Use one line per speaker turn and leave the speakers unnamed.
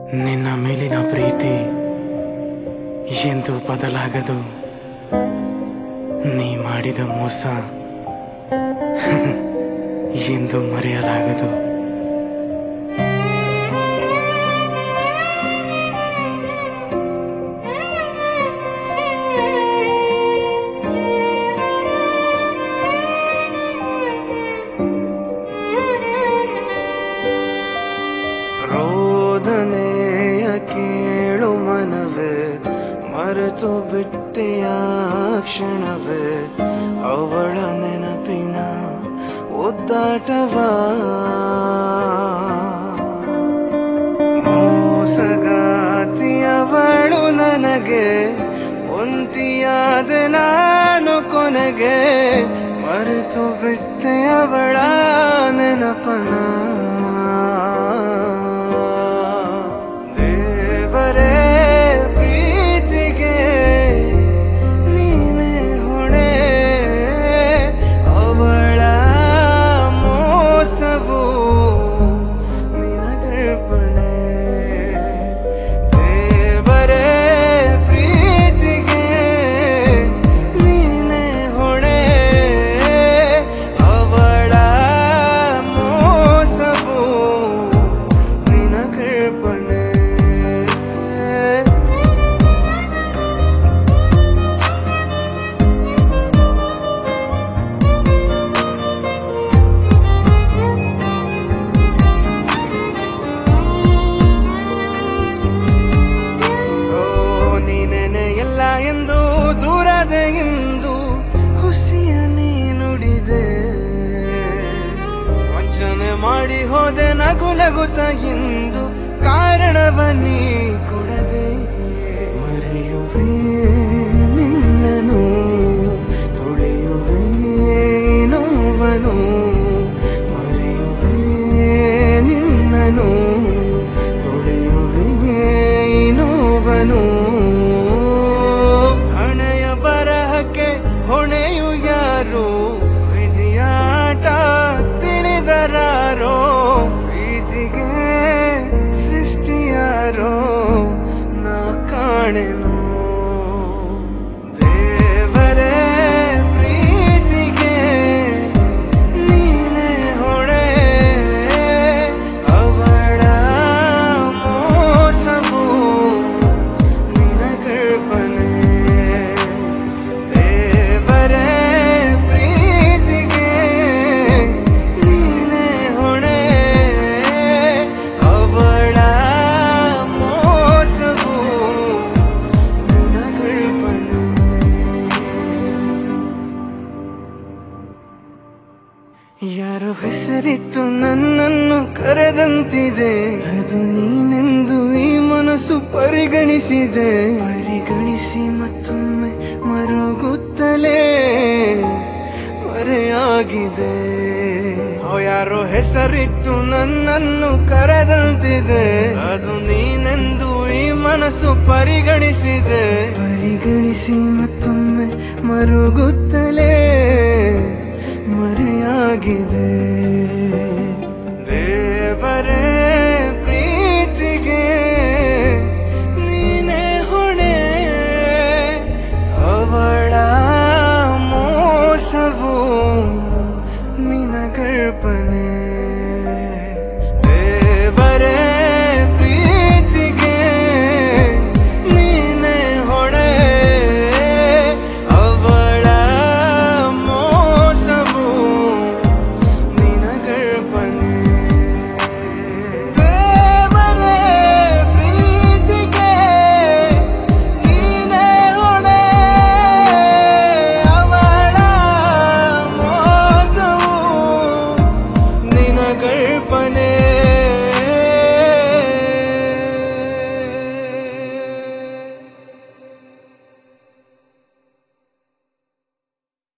ನಿನ್ನ ಮೇಲಿನ ಪ್ರೀತಿ ಎಂದು ಬದಲಾಗದು ನೀ ಮಾಡಿದ ಮೋಸ ಎಂದು ಮರೆಯಲಾಗದು ರೋದನೆಯ ಕೇಳು ಮನವೇ ಮರೆತು ಬಿಟ್ಟೆಯ ಕ್ಷಣವೇ ಅವಳ ನೆನಪಿನ ಒದ್ದಾಟವ ಮೋಸಗಾತಿಯವಳು ನನಗೆ ಒಂಟಿಯಾದ ನಾನು ಕೊನೆಗೆ ಮರೆತು ಬಿಟ್ಟೆ ಅವಳ ನೆನಪನ ದೇವರೇ ಪ್ರೀತಿಗೆ ನೀನೇ ಹೊಣೆ ಅವಳ ಮೋಸವು ನಿನಗರ್ಪಣೆ ದೇವರೇ ಪ್ರೀತಿಗೆ ನೀನೇ ಹೊಣೆ ಅವಳ ಮೋಸವು ನಿನಗರ್ಪಣೆ ಓ ನೀನೇನೆ ಎಲ್ಲ ಎಂದು ದೂರದ ಎಂದು ಹುಸಿಯ ನೀ ನುಡಿದೆ ವಂಚನೆ ಮಾಡಿ ಹೋದೆ ನಗು ನಗುತ್ತ ಎಂದು ಕಾರಣವ ನೀ ಕೊಡದೆ ಮರೆಯುವೆ ನಿನ್ನನು ತುಳಿಯುವೆ ನೋವನು ಮರೆಯುವೆ ನಿನ್ನನು ತುಳಿಯುವೆ ನೋವನು ಹಣೆಯ ಬರಹಕ್ಕೆ ಹೊಣೆಯು ಯಾರು ವಿಧಿಯಾಟ ತಿಳಿದರಾರೋ ಪ್ರೀತಿಗೆ ಸೃಷ್ಟಿಯಾರೋ ನಾ ಕಾಣೆನು ದೇವರೇ ಪ್ರೀತಿಗೆ ನೀನೇ ಹೊಣೆ ಅವಳ ಮೋಸವು ನಿನಗರ್ಪಣೆ ದೇವರೇ ಪ್ರೀತಿಗೆ ನೀನೇ ಹೊಣೆ ಅವಳ ಮೋಸವು ನಿನಗರ್ಪಣೆ ಯಾರೋ ಹೆಸರಿಟ್ಟು ನನ್ನನ್ನು ಕರೆದಂತಿದೆ ಅದು ನೀನೆಂದು ಈ ಮನಸ್ಸು ಪರಿಗಣಿಸಿದೆ ಪರಿಗಣಿಸಿ ಮತ್ತೊಮ್ಮೆ ಮರುಗುತ್ತಲೇ ಮರೆಯಾಗಿದೆ ಓ ಯಾರೋ ಹೆಸರಿಟ್ಟು ನನ್ನನ್ನು ಕರೆದಂತಿದೆ ಅದು ನೀನೆಂದು ಈ ಮನಸ್ಸು ಪರಿಗಣಿಸಿದೆ ಪರಿಗಣಿಸಿ ಮತ್ತೊಮ್ಮೆ ಮರುಗುತ್ತಲೇ ಮರೆಯಾಗಿದೆ ದೇವರೇ ಪ್ರೀತಿಗೆ ನೀನೇ ಹೊಣೆ ಅವಳ ಮೋಸವು ನಿನಗರ್ಪಣೆ ದೇವರೇ ಪ್ರೀತಿಗೆ ನೀನೇ ಹೊಣೆ ಅವಳ ಮೋಸವು ನಿನಗರ್ಪಣೆ ದೇವರೇ ಪ್ರೀತಿಗೆ ನೀನೇ ಹೊಣೆ ಅವಳ ಮೋಸವು ನಿನಗರ್ಪಣೆ